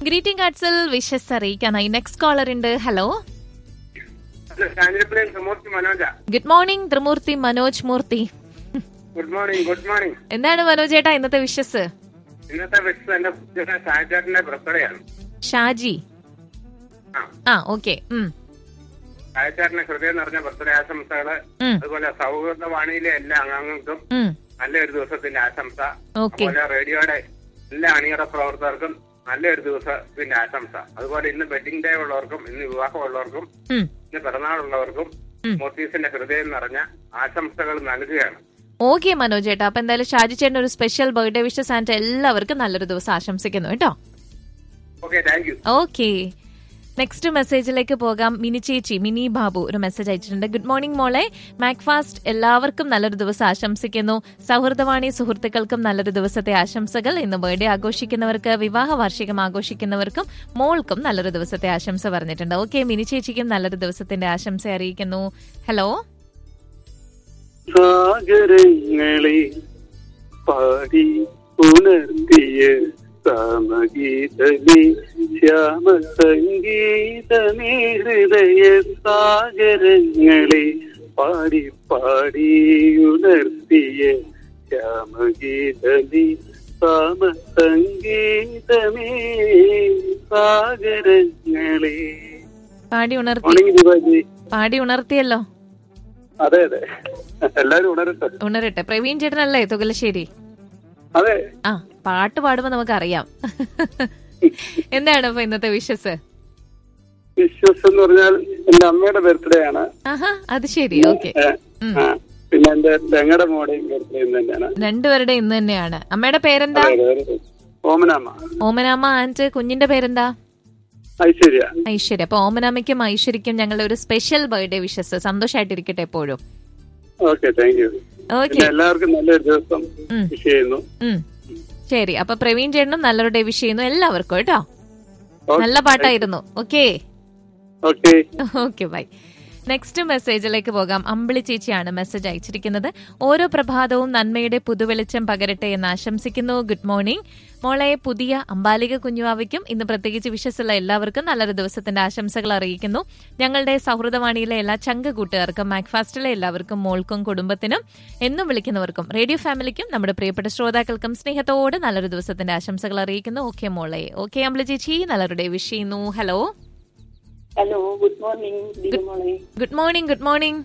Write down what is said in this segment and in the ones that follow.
Greeting കാർഡ്സിൽ wishes അറിയിക്കാനായി next caller ഉണ്ട് ഹലോ കാഞ്ഞിരപ്പള്ളിയിൽ സമൂർത്തി മനോജ good morning Thrimurthy Manoj Murthy good morning good morning എന്താണ് മനോജ് ചേട്ടാ ഇന്നത്തെ വിഷസ് ഇന്നത്തെ വിഷയം എന്റെ കുട്ടിയുടെ സാഹചര്യത്തിന്റെ ബർത്ത്ഡേ ആണ് ഷാജി ആ ആ ഓക്കെ സാഹചര്യത്തിന് ഹൃദയം നിറഞ്ഞ ബർത്ത്ഡേ ആശംസകള് അതുപോലെ സൗഹൃദവാണിയിലെ എല്ലാ അംഗങ്ങൾക്കും നല്ലൊരു ദിവസത്തിന്റെ ആശംസ ഓക്കെ അതുപോലെ റേഡിയോയുടെ എല്ലാ അണിയറ പ്രവർത്തകർക്കും നല്ലൊരു ദിവസത്തിന്റെ ആശംസ അതുപോലെ ഇന്ന് വെഡിങ് ഡേ ഉള്ളവർക്കും ഇന്ന് വിവാഹമുള്ളവർക്കും ഇന്ന് പിറന്നാളുള്ളവർക്കും ഉം. മോർട്ടീസിന്റെ ഹൃദയം നിറഞ്ഞ ആശംസകൾ നൽകുകയാണ് ഓക്കെ മനോജ് ചേട്ടാ അപ്പൊ എന്തായാലും ഷാജി ചേട്ടൻ ഒരു സ്പെഷ്യൽ ബർത്ത്ഡേ വിഷസ് ആൻഡ് എല്ലാവർക്കും നല്ലൊരു ദിവസം ആശംസിക്കുന്നു കേട്ടോ okay thank you okay next മെസ്സേജിലേക്ക് പോകാം മിനി ചേച്ചി മിനി ബാബു ഒരു മെസ്സേജ് അയച്ചിട്ടുണ്ട് ഗുഡ് മോർണിംഗ് മോളെ മാക്ഫാസ്റ്റ് എല്ലാവർക്കും നല്ലൊരു ദിവസം ആശംസിക്കുന്നു സൗഹൃദവാണി സുഹൃത്തുക്കൾക്കും നല്ലൊരു ദിവസത്തെ ആശംസകൾ ഇന്ന് ബർത്ത്ഡേ ആഘോഷിക്കുന്നവർക്ക് വിവാഹ വാർഷികം ആഘോഷിക്കുന്നവർക്കും മോൾക്കും നല്ലൊരു ദിവസത്തെ ആശംസ പറഞ്ഞിട്ടുണ്ട് ഓക്കെ മിനി ചേച്ചിക്കും നല്ലൊരു ദിവസത്തിന്റെ ആശംസ അറിയിക്കുന്നു ഹലോ സാഗരങ്ങളെ പാടി ഉണർത്തിയ സാമഗീതമേ ശ്യാമ സംഗീതമേ ഹൃദയ സാഗരങ്ങളെ പാടി പാടി ഉണർത്തിയ ശ്യാമഗീതമേ സാമ സംഗീതമേ സാഗരങ്ങളെ പാടി ഉണർത്തി ഉണങ്ങി ദിവാജി പാടി ഉണർത്തിയല്ലോ അതെ അതെ എല്ലാരും ഉണരട്ടെ ഉണരട്ടെ പ്രവീൺ ചേട്ടനല്ലേ തുകലശ്ശേരി അതെ ആ പാട്ട് പാടുമ്പോ നമുക്കറിയാം എന്താണ് ഇപ്പൊ ഇന്നത്തെ വിഷസ് വിശ്വസ് എന്ന് പറഞ്ഞാൽ എന്റെ അമ്മയുടെ ബർത്ത്ഡേ ആണ് ആഹാ അത് ശരി ഓക്കെ ഏ, ആ, പിന്നെ എന്റെ പെങ്ങടെ മോടെയും ബർത്ത്ഡേ ഇന്ന് തന്നെയാണ് രണ്ടുപേരുടെ ഇന്ന് തന്നെയാണ് അമ്മയുടെ പേരെന്താ അതെ, അതെ, അതെ. ഓമനാമ്മ ഓമനാമ്മ ആൻഡ് കുഞ്ഞിന്റെ പേരെന്താ ഐശ്വര്യ ഐശ്വര്യ അപ്പൊ ഓമനാമ്മയ്ക്കും ഐശ്വര്യക്കും ഞങ്ങളുടെ ഒരു സ്പെഷ്യൽ ബർത്ത്ഡേ വിഷസ് സന്തോഷമായിട്ടിരിക്കട്ടെ എപ്പോഴും ഓക്കെ താങ്ക് യു ഓക്കെ പിന്നെ എല്ലാവർക്കും നല്ലൊരു ദിവസം ഉം. വിഷ് ചെയ്യുന്നു ശരി അപ്പൊ പ്രവീൺ ചേട്ടനും നല്ലൊരു ഡേ വിഷ് ചെയ്യുന്നു എല്ലാവർക്കും കേട്ടോ ഓക്കെ, നല്ല പാട്ടായിരുന്നു okay okay okay bye next മെസ്സേജിലേക്ക് പോകാം അമ്പിളി ചേച്ചിയാണ് മെസ്സേജ് അയച്ചിരിക്കുന്നത് ഓരോ പ്രഭാതവും നന്മയുടെ പുതുവെളിച്ചം പകരട്ടെ എന്ന് ആശംസിക്കുന്നു ഗുഡ് മോർണിംഗ് മോളെ പുതിയ അമ്പാലിക കുഞ്ഞുവാവയ്ക്കും ഇന്ന് പ്രത്യേകിച്ച് വിശ്വസുള്ള എല്ലാവർക്കും നല്ലൊരു ദിവസത്തിന്റെ ആശംസകൾ അറിയിക്കുന്നു ഞങ്ങളുടെ സൗഹൃദവാണിയിലെ എല്ലാ ചങ്ക കൂട്ടുകാർക്കും മാക്ഫാസ്റ്റിലെ എല്ലാവർക്കും മോൾക്കും കുടുംബത്തിനും എന്നും വിളിക്കുന്നവർക്കും റേഡിയോ ഫാമിലിക്കും നമ്മുടെ പ്രിയപ്പെട്ട ശ്രോതാക്കൾക്കും സ്നേഹത്തോടെ നല്ലൊരു ദിവസത്തിന്റെ ആശംസകൾ അറിയിക്കുന്നു ഓക്കെ മോളെ ഓക്കെ അമ്പിളി ചേച്ചി നല്ലൊരു ഡേ വിഷ് ചെയ്യുന്നു ഹലോ ഹലോ ഗുഡ് മോർണിംഗ് ദീപമോളെ good morning good morning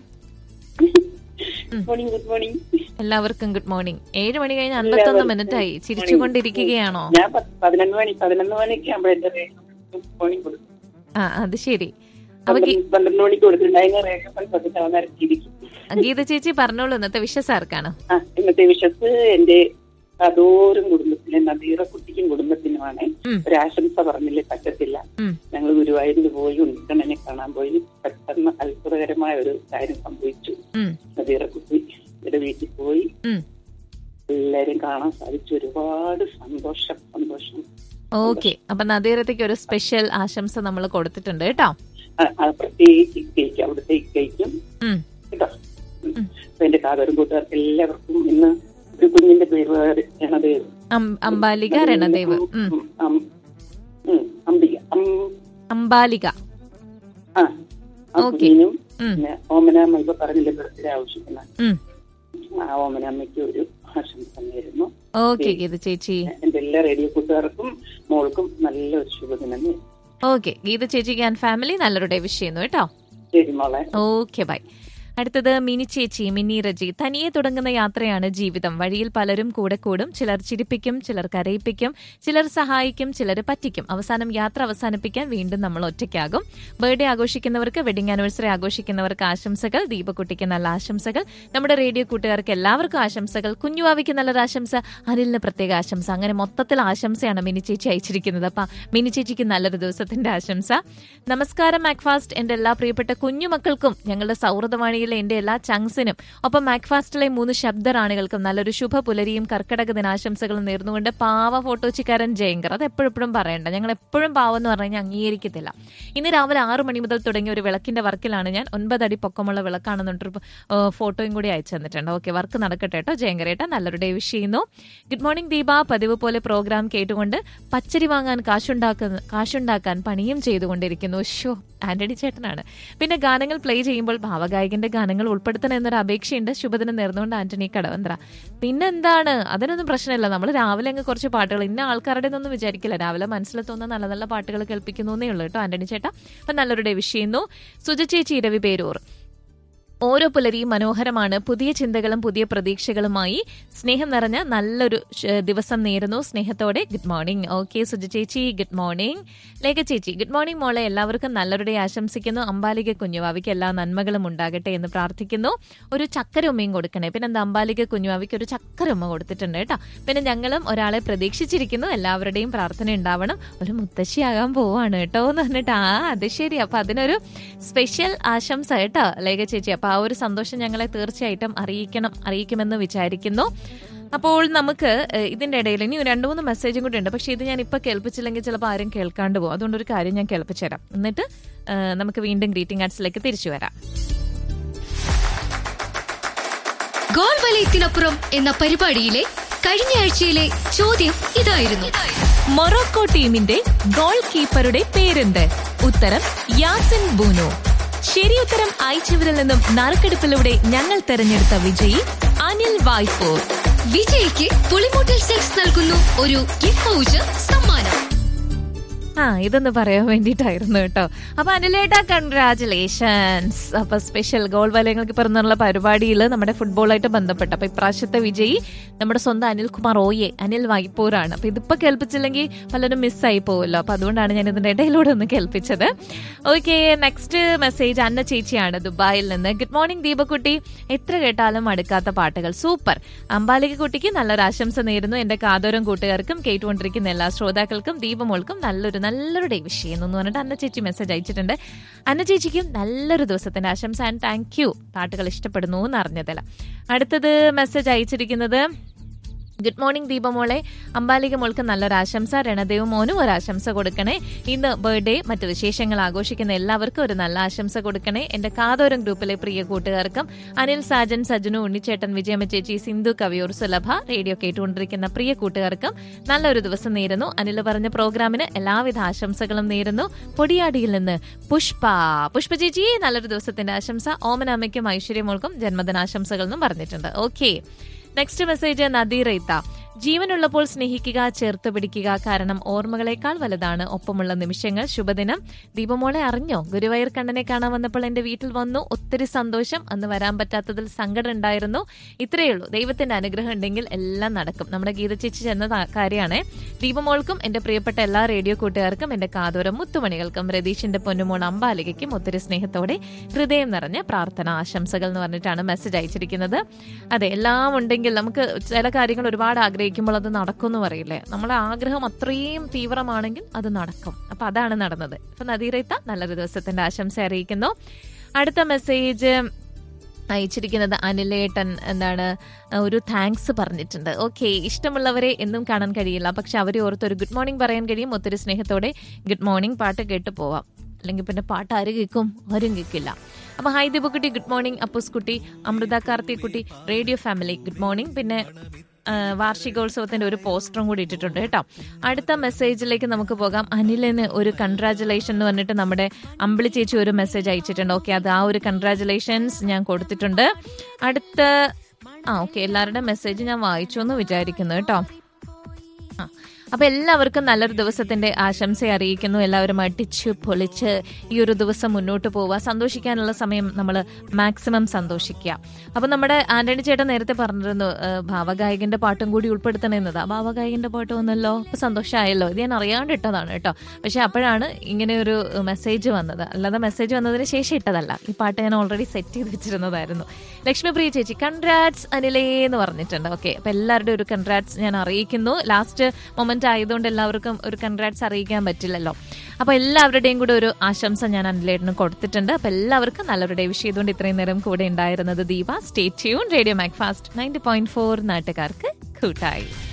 morning good morning എല്ലാവർക്കും ഗുഡ് മോർണിംഗ് ഏഴ് മണി കഴിഞ്ഞ് അൻപത്തൊന്ന് മിനിറ്റ് ആയി ചിരിച്ചുകൊണ്ടിരിക്കുകയാണോ ഞാൻ പത്ത് പതിനൊന്ന് മണി പതിനൊന്ന് മണിക്ക് ആകുമ്പോഴത്തെ മോർണിംഗ് കൊടുക്കും ആ അത് ശരി അപ്പൊ ഗീ- പന്ത്രണ്ട് പന്ത്രണ്ട് മണിക്ക് കൊടുത്തിട്ടുണ്ടായിരുന്ന റേഡിയോ പതിനൊന്ന് അന്നേരം ചിരിക്കും ഗീത ചേച്ചി പറഞ്ഞോളൂ ഇന്നത്തെ വിശ്വസ് ആർക്കാണ് ആ ഇന്നത്തെ വിഷസ് എന്റെ അതോറും കുടുംബത്തിലെ നദീറ കുട്ടിക്കും കുടുംബത്തിനുമാണ് ഉം. ഒരു ആശംസ പറഞ്ഞില്ലേ പറ്റത്തില്ല ഉം. ഞങ്ങൾ ഗുരുവായൂരിൽ പോയി ഉണ്ണിക്കണ്ണനെ കാണാൻ പോയി പെട്ടെന്ന് അത്ഭുതകരമായ ഒരു കാര്യം സംഭവിച്ചു ഉം, നദീറ കുട്ടി ഇവിടെ വീട്ടിൽ പോയി ഉം. എല്ലാരെയും കാണാൻ സാധിച്ചു ഒരുപാട് സന്തോഷം സന്തോഷം ഓക്കെ അപ്പൊ നദീറത്തേക്ക് ഒരു സ്പെഷ്യൽ ആശംസ നമ്മൾ കൊടുത്തിട്ടുണ്ട് കേട്ടോ ആ, ആ, പ്രത്യേകിച്ച് ഇക്കയ്ക്ക് അവിടുത്തെ ഇക്കയ്ക്കും ഉം, കേട്ടോ ഉം. അപ്പൊ എന്റെ കാതോരം കൂട്ടുകാർക്ക് എല്ലാവർക്കും ഇന്ന് ഒരു കുഞ്ഞിന്റെ പേര് രണദേവ് അം- അംബാലിക രണദേവ് ഉം, ഉം, അം- ഉം, അംബിക അം- അംബാലിക ആ ആ ഓക്കേ. കുഞ്ഞിനും ഉം, പിന്നെ ഓമനാമ്മ ഇപ്പൊ പറഞ്ഞില്ലേ ബർത്ത്ഡേ ആവശ്യിക്കുന്ന ഉം. ആ ഓമനാമ്മയ്ക്ക് ഒരു ആശംസ നേരുന്നു ഓക്കെ ഗീത ചേച്ചി എന്റെ എല്ലാ റേഡിയോ കൂട്ടുകാർക്കും മോൾക്കും നല്ലൊരു ശുഭദിനം നേരുന്നു. ഓക്കെ ഗീത ചേച്ചിക്ക് ആൻഡ് ഫാമിലി നല്ലൊരു ഡേ വിഷ് ചെയ്യുന്നു കേട്ടോ ശരി മോളെ ഓക്കെ ബൈ അടുത്തത് മിനി ചേച്ചി മിനി റജി തനിയെ തുടങ്ങുന്ന യാത്രയാണ് ജീവിതം വഴിയിൽ പലരും കൂടെ കൂടും ചിലർ ചിരിപ്പിക്കും ചിലർ കരയിപ്പിക്കും ചിലർ സഹായിക്കും ചിലർ പറ്റിക്കും അവസാനം യാത്ര അവസാനിപ്പിക്കാൻ വീണ്ടും നമ്മൾ ഒറ്റയ്ക്കാകും ബർത്ത്ഡേ ആഘോഷിക്കുന്നവർക്ക് വെഡിങ് ആനിവേഴ്സറി ആഘോഷിക്കുന്നവർക്ക് ആശംസകൾ ദീപക്കുട്ടിക്ക് നല്ല ആശംസകൾ നമ്മുടെ റേഡിയോ കൂട്ടുകാർക്ക് എല്ലാവർക്കും ആശംസകൾ കുഞ്ഞുവാവിക്ക് നല്ലൊരു ആശംസ അനിലിന് പ്രത്യേക ആശംസ അങ്ങനെ മൊത്തത്തിൽ ആശംസയാണ് മിനി ചേച്ചി അയച്ചിരിക്കുന്നത് അപ്പൊ മിനി ചേച്ചിക്ക് നല്ലൊരു ദിവസത്തിന്റെ ആശംസ നമസ്കാരം മാക്ഫാസ്റ്റ് എന്റെ എല്ലാ പ്രിയപ്പെട്ട കുഞ്ഞുമക്കൾക്കും ഞങ്ങളുടെ സൗഹൃദവാണിയിലെ ആകാശവാണിയിലെ എന്റെ എല്ലാ ചങ്സിനും ഒപ്പം മാക്ഫാസ്റ്റിലെ മൂന്ന് ശബ്ദറാണികൾക്കും നല്ലൊരു ശുഭ പുലരിയും കർക്കിടക ദിനാശംസകളും നേർന്നുകൊണ്ട് പാവ ഫോട്ടോച്ചിക്കാരൻ ജയങ്കർ അത് എപ്പോഴെപ്പോഴും പറയണ്ട ഞങ്ങൾ എപ്പോഴും പാവം എന്ന് പറഞ്ഞു കഴിഞ്ഞാൽ അംഗീകരിക്കത്തില്ല ഇന്ന് രാവിലെ ആറ് മണി മുതൽ തുടങ്ങിയ ഒരു വിളക്കിന്റെ വർക്കിലാണ് ഞാൻ ഒൻപതടി പൊക്കമുള്ള വിളക്കാണെന്നിട്ടൊരു ഏഹ്, ഫോട്ടോയും കൂടി അയച്ചു തന്നിട്ടുണ്ട് ഓക്കെ വർക്ക് നടക്കട്ടെ കേട്ടോ ജയങ്കരേട്ട നല്ലൊരു ഡേ വിഷ് ചെയ്യുന്നു ഗുഡ് മോർണിംഗ് ദീപ പതിവ് പോലെ പ്രോഗ്രാം കേട്ടുകൊണ്ട് പച്ചരി വാങ്ങാൻ കാശുണ്ടാക്കുന്ന കാശുണ്ടാക്കാൻ പണിയും ചെയ്തുകൊണ്ടിരിക്കുന്നു ഷോ ആന്റണി ചേട്ടനാണ് പിന്നെ ഗാനങ്ങൾ പ്ലേ ചെയ്യുമ്പോൾ ഭാവഗായകന്റെ ഗാനങ്ങൾ ഉൾപ്പെടുത്തണം എന്നൊരു അപേക്ഷയുണ്ട് ശുഭദിനം നേർന്നുകൊണ്ട് ആന്റണി കടവന്ത്ര പിന്നെന്താണ് അതിനൊന്നും പ്രശ്നമില്ല നമ്മൾ രാവിലെ അങ്ങ് കുറച്ച് പാട്ടുകൾ ഇന്ന ആൾക്കാരുടെ ഒന്നും വിചാരിക്കില്ല രാവിലെ മനസ്സിൽ തോന്നുന്ന നല്ല നല്ല പാട്ടുകൾ കേൾപ്പിക്കുന്നേ ഉള്ളൂ കേട്ടോ ആന്റണി ചേട്ടാ അപ്പൊ നല്ലൊരു ഡേ വിഷ് ചെയ്യുന്നു സുജചേച്ചി ഇരവി പേരൂർ ഓരോ പുലരിയും മനോഹരമാണ് പുതിയ ചിന്തകളും പുതിയ പ്രതീക്ഷകളുമായി സ്നേഹം നിറഞ്ഞ നല്ലൊരു ശ- ദിവസം നേരുന്നു സ്നേഹത്തോടെ ഗുഡ് മോർണിംഗ് ഓക്കെ സുജ ചേച്ചി ഗുഡ് മോർണിംഗ് ലേഖ ചേച്ചി ഗുഡ് മോർണിംഗ് മോളെ എല്ലാവർക്കും നല്ലൊരു ഡേ ആശംസിക്കുന്നു അമ്പാലിക കുഞ്ഞുവാവിക്ക് എല്ലാ നന്മകളും ഉണ്ടാകട്ടെ എന്ന് പ്രാർത്ഥിക്കുന്നു ഒരു ചക്കര ഉമ്മയും കൊടുക്കണേ പിന്നെ എന്താ അമ്പാലിക കുഞ്ഞുവാവിക്ക് ഒരു ചക്കര ഉമ്മ കൊടുത്തിട്ടുണ്ട് കേട്ടോ പിന്നെ ഞങ്ങളും ഒരാളെ പ്രതീക്ഷിച്ചിരിക്കുന്നു എല്ലാവരുടെയും പ്രാർത്ഥന ഉണ്ടാവണം ഒരു മുത്തശ്ശിയാകാൻ പോവാണ് കേട്ടോ എന്ന് പറഞ്ഞിട്ട് ആ അത് ശരി അപ്പൊ അതിനൊരു സ്പെഷ്യൽ ആശംസ കേട്ടോ ലേഖ ചേച്ചി അപ്പൊ ആ ഒരു സന്തോഷം ഞങ്ങളെ തീർച്ചയായിട്ടും അറിയിക്കണം അറിയിക്കുമെന്ന് വിചാരിക്കുന്നു അപ്പോൾ നമുക്ക് ഏഹ്, ഇതിന്റെ ഇടയിൽ ഇനി രണ്ടു മൂന്ന് മെസ്സേജും കൂടി ഉണ്ട് പക്ഷെ ഇത് ഞാൻ ഇപ്പൊ കേൾപ്പിച്ചില്ലെങ്കിൽ ചിലപ്പോൾ ആരും കേൾക്കാണ്ട് പോകും അതുകൊണ്ട് ഒരു കാര്യം ഞാൻ കേൾപ്പിച്ചു തരാം എന്നിട്ട് ഏഹ്, നമുക്ക് വീണ്ടും ഗ്രീറ്റിംഗ് കാർഡ്സിലേക്ക് തിരിച്ചു വരാം ഗോൾ വലയത്തിനപ്പുറം എന്ന പരിപാടിയിലെ കഴിഞ്ഞ ആഴ്ചയിലെ ചോദ്യം ഇതായിരുന്നു മൊറോക്കോ ടീമിന്റെ ഗോൾ കീപ്പറുടെ പേരെന്ത് ഉത്തരം യാസിൻ ബൂനോ ശരിയുത്തരം അയച്ചവരിൽ നിന്നും നറുക്കെടുപ്പിലൂടെ ഞങ്ങൾ തെരഞ്ഞെടുത്ത വിജയി അനിൽ വായ്പൂർ വിജയിക്ക് പുളിമൂട്ടിൽ സെൽസ് നൽകുന്നു ഒരു ഗിഫ്റ്റ് വൗച്ചർ സമ്മാനം ആ ഇതൊന്ന് പറയാൻ വേണ്ടിയിട്ടായിരുന്നു കേട്ടോ അപ്പൊ അനിലേട്ട കൺഗ്രാചുലേഷൻസ് അപ്പൊ സ്പെഷ്യൽ ഗോൾ വലയങ്ങൾക്ക് പിറന്നുള്ള പരിപാടിയിൽ നമ്മുടെ ഫുട്ബോളായിട്ട് ബന്ധപ്പെട്ട അപ്പൊ ഇപ്രാവശ്യത്തെ വിജയി നമ്മുടെ സ്വന്തം അനിൽകുമാർ ഓയെ അനിൽ വായ്പൂരാണ് അപ്പൊ ഇതിപ്പോ കേൾപ്പിച്ചില്ലെങ്കിൽ പലരും മിസ്സായി പോകുമല്ലോ അപ്പൊ അതുകൊണ്ടാണ് ഞാൻ ഇതിന്റെ ഇടയിലൂടെ ഒന്ന് കേൾപ്പിച്ചത് ഓക്കെ നെക്സ്റ്റ് മെസ്സേജ് അന്ന ചേച്ചിയാണ് ദുബായിൽ നിന്ന് ഗുഡ് മോർണിംഗ് ദീപക്കുട്ടി എത്ര കേട്ടാലും അടുക്കാത്ത പാട്ടുകൾ സൂപ്പർ അമ്പാലിക കുട്ടിക്ക് നല്ലൊരു ആശംസ നേരുന്നു എന്റെ കാതോരം കൂട്ടുകാർക്കും കേട്ടുകൊണ്ടിരിക്കുന്ന എല്ലാ ശ്രോതാക്കൾക്കും ദീപമോൾക്കും നല്ലൊരു നല്ലൊരു ഡേ വിഷ് ചെയ്യുന്നു എന്ന് പറഞ്ഞിട്ട് അന്ന ചേച്ചി മെസ്സേജ് അയച്ചിട്ടുണ്ട് അന്ന ചേച്ചിക്കും നല്ലൊരു ദിവസത്തിന്റെ ആശംസ ആൻഡ് താങ്ക് യു പാട്ടുകൾ ഇഷ്ടപ്പെടുന്നു എന്ന് അറിഞ്ഞതല്ല അടുത്തത് മെസ്സേജ് അയച്ചിരിക്കുന്നത് ഗുഡ് മോർണിംഗ് ദീപമോളെ അമ്പാലിക മോൾക്ക് നല്ലൊരു ആശംസ രണദേവ് മോനും ഒരു ആശംസ കൊടുക്കണേ ഇന്ന് ബർത്ത്ഡേ മറ്റു വിശേഷങ്ങൾ ആഘോഷിക്കുന്ന എല്ലാവർക്കും ഒരു നല്ല ആശംസ കൊടുക്കണേ എന്റെ കാതോരം ഗ്രൂപ്പിലെ പ്രിയ കൂട്ടുകാർക്കും അനിൽ സാജൻ സജനു ഉണ്ണിച്ചേട്ടൻ വിജയമ്മ ചേച്ചി സിന്ധു കവിയൂർ സുലഭ റേഡിയോ കേട്ടുകൊണ്ടിരിക്കുന്ന പ്രിയ കൂട്ടുകാർക്കും നല്ലൊരു ദിവസം നേരുന്നു അനിൽ പറഞ്ഞ പ്രോഗ്രാമിന് എല്ലാവിധ ആശംസകളും നേരുന്നു പൊടിയാടിയിൽ നിന്ന് പുഷ്പ പുഷ്പ ചേച്ചി നല്ലൊരു ദിവസത്തിന്റെ ആശംസ ഓമനാമ്മയ്ക്കും ഐശ്വര്യമോൾക്കും ജന്മദിനാശംസകൾ എന്നും പറഞ്ഞിട്ടുണ്ട് ഓക്കെ നെക്സ്റ്റ് മെസ്സേജ് നദീറൈത്ത ജീവനുള്ളപ്പോൾ സ്നേഹിക്കുക ചേർത്ത് പിടിക്കുക കാരണം ഓർമ്മകളെക്കാൾ വലുതാണ് ഒപ്പമുള്ള നിമിഷങ്ങൾ ശുഭദിനം ദീപമോളെ അറിഞ്ഞോ ഗുരുവായൂർ കണ്ണനെ കാണാൻ വന്നപ്പോൾ എന്റെ വീട്ടിൽ വന്നു ഒത്തിരി സന്തോഷം അന്ന് വരാൻ പറ്റാത്തതിൽ സങ്കടം ഉണ്ടായിരുന്നു ഇത്രയേ ഉള്ളൂ ദൈവത്തിന്റെ അനുഗ്രഹം ഉണ്ടെങ്കിൽ എല്ലാം നടക്കും നമ്മുടെ ഗീത ചേച്ചി ചെന്ന ത- കാര്യമാണ് ദീപമോൾക്കും എന്റെ പ്രിയപ്പെട്ട എല്ലാ റേഡിയോ കൂട്ടുകാർക്കും എന്റെ കാതോരം മുത്തുമണികൾക്കും രതീഷിന്റെ പൊന്നുമോൾ അമ്പാലികയ്ക്കും ഒത്തിരി സ്നേഹത്തോടെ ഹൃദയം നിറഞ്ഞ പ്രാർത്ഥന ആശംസകൾ എന്ന് പറഞ്ഞിട്ടാണ് മെസ്സേജ് അയച്ചിരിക്കുന്നത് അതെ എല്ലാം ഉണ്ടെങ്കിൽ നമുക്ക് ചില കാര്യങ്ങൾ ഒരുപാട് ആഗ്രഹിക്കുമ്പോൾ അത് നടക്കും എന്ന് പറയില്ലേ നമ്മുടെ ആഗ്രഹം അത്രയും തീവ്രമാണെങ്കിൽ അത് നടക്കും അപ്പൊ അതാണ് നടന്നത് അപ്പൊ നദീറേത്ത നല്ലൊരു ദിവസത്തിന്റെ ആശംസ അറിയിക്കുന്നു അടുത്ത മെസ്സേജ് അയച്ചിരിക്കുന്നത് അനിലേട്ടൻ എന്താണ് ഒരു താങ്ക്സ് പറഞ്ഞിട്ടുണ്ട് ഓക്കെ ഇഷ്ടമുള്ളവരെ എന്നും കാണാൻ കഴിയില്ല പക്ഷെ അവരെ ഓർത്ത് ഒരു ഗുഡ് മോർണിംഗ് പറയാൻ കഴിയും ഒത്തിരി സ്നേഹത്തോടെ ഗുഡ് മോർണിംഗ് പാട്ട് കേട്ട് പോവാം അല്ലെങ്കിൽ പിന്നെ പാട്ട് ആര് കേൾക്കും ആരും കേൾക്കില്ല അപ്പൊ ഹായ് ദീപക്കുട്ടി ഗുഡ് മോർണിംഗ് അപ്പൂസ് കുട്ടി അമൃത കാർത്തി കുട്ടി റേഡിയോ ഫാമിലി ഗുഡ് മോർണിംഗ് പിന്നെ ആ, വാർഷികോത്സവത്തിന്റെ ഒരു പോസ്റ്ററും കൂടി ഇട്ടിട്ടുണ്ട് കേട്ടോ അടുത്ത മെസ്സേജിലേക്ക് നമുക്ക് പോകാം അനിലിന് ഒരു കൺഗ്രാചുലേഷൻ എന്ന് പറഞ്ഞിട്ട് നമ്മുടെ അമ്പിളി ചേച്ചി ഒരു മെസ്സേജ് അയച്ചിട്ടുണ്ട് ഓക്കെ അത് ആ ഒരു കൺഗ്രാചുലേഷൻസ് ഞാൻ കൊടുത്തിട്ടുണ്ട് അടുത്ത ആ ഓക്കെ എല്ലാവരുടെ മെസ്സേജ് ഞാൻ വായിച്ചു എന്ന് വിചാരിക്കുന്നു കേട്ടോ ആ അപ്പൊ എല്ലാവർക്കും നല്ലൊരു ദിവസത്തിന്റെ ആശംസ അറിയിക്കുന്നു എല്ലാവരും അടിച്ച് പൊളിച്ച് ഈ ഒരു ദിവസം മുന്നോട്ട് പോവുക സന്തോഷിക്കാനുള്ള സമയം നമ്മൾ മാക്സിമം സന്തോഷിക്കുക അപ്പൊ നമ്മുടെ ആന്റണി ചേട്ടൻ നേരത്തെ പറഞ്ഞിരുന്നു ആ, ഭാവഗായകന്റെ പാട്ടും കൂടി ഉൾപ്പെടുത്തണമെന്നത് ആ ഭാവഗായകന്റെ പാട്ട് വന്നല്ലോ അപ്പൊ സന്തോഷമായല്ലോ ഇത് ഞാൻ അറിയാണ്ട് ഇട്ടതാണ് കേട്ടോ പക്ഷെ അപ്പോഴാണ് ഇങ്ങനെ ഒരു മെസ്സേജ് വന്നത് അല്ലാതെ മെസ്സേജ് വന്നതിന് ശേഷം ഇട്ടതല്ല ഈ പാട്ട് ഞാൻ ഓൾറെഡി സെറ്റ് ചെയ്ത് വെച്ചിരുന്നതായിരുന്നു ലക്ഷ്മിപ്രിയ ചേച്ചി കൺഗ്രാറ്റ്സ് അനിലേ എന്ന് പറഞ്ഞിട്ടുണ്ട് ഓക്കെ അപ്പൊ എല്ലാവരുടെയും ഒരു കൺഗ്രാറ്റ്സ് ഞാൻ അറിയിക്കുന്നു ലാസ്റ്റ് മൊമെന്റ് പ്രഗ്നന്റ് ആയതുകൊണ്ട് എല്ലാവർക്കും ഒരു കൺഗ്രാറ്റ്സ് അറിയിക്കാൻ പറ്റില്ലല്ലോ അപ്പൊ എല്ലാവരുടെയും കൂടെ ഒരു ആശംസ ഞാൻ അനിലേട്ടന് കൊടുത്തിട്ടുണ്ട് അപ്പൊ എല്ലാവർക്കും നല്ലൊരു ഡേ വിഷ് ചെയ്തുകൊണ്ട് ഇത്രയും നേരം കൂടെ ഉണ്ടായിരുന്നത് Deepa stay tune radio Macfast ninety point four നാട്ടുകാർക്ക് കൂട്ടായി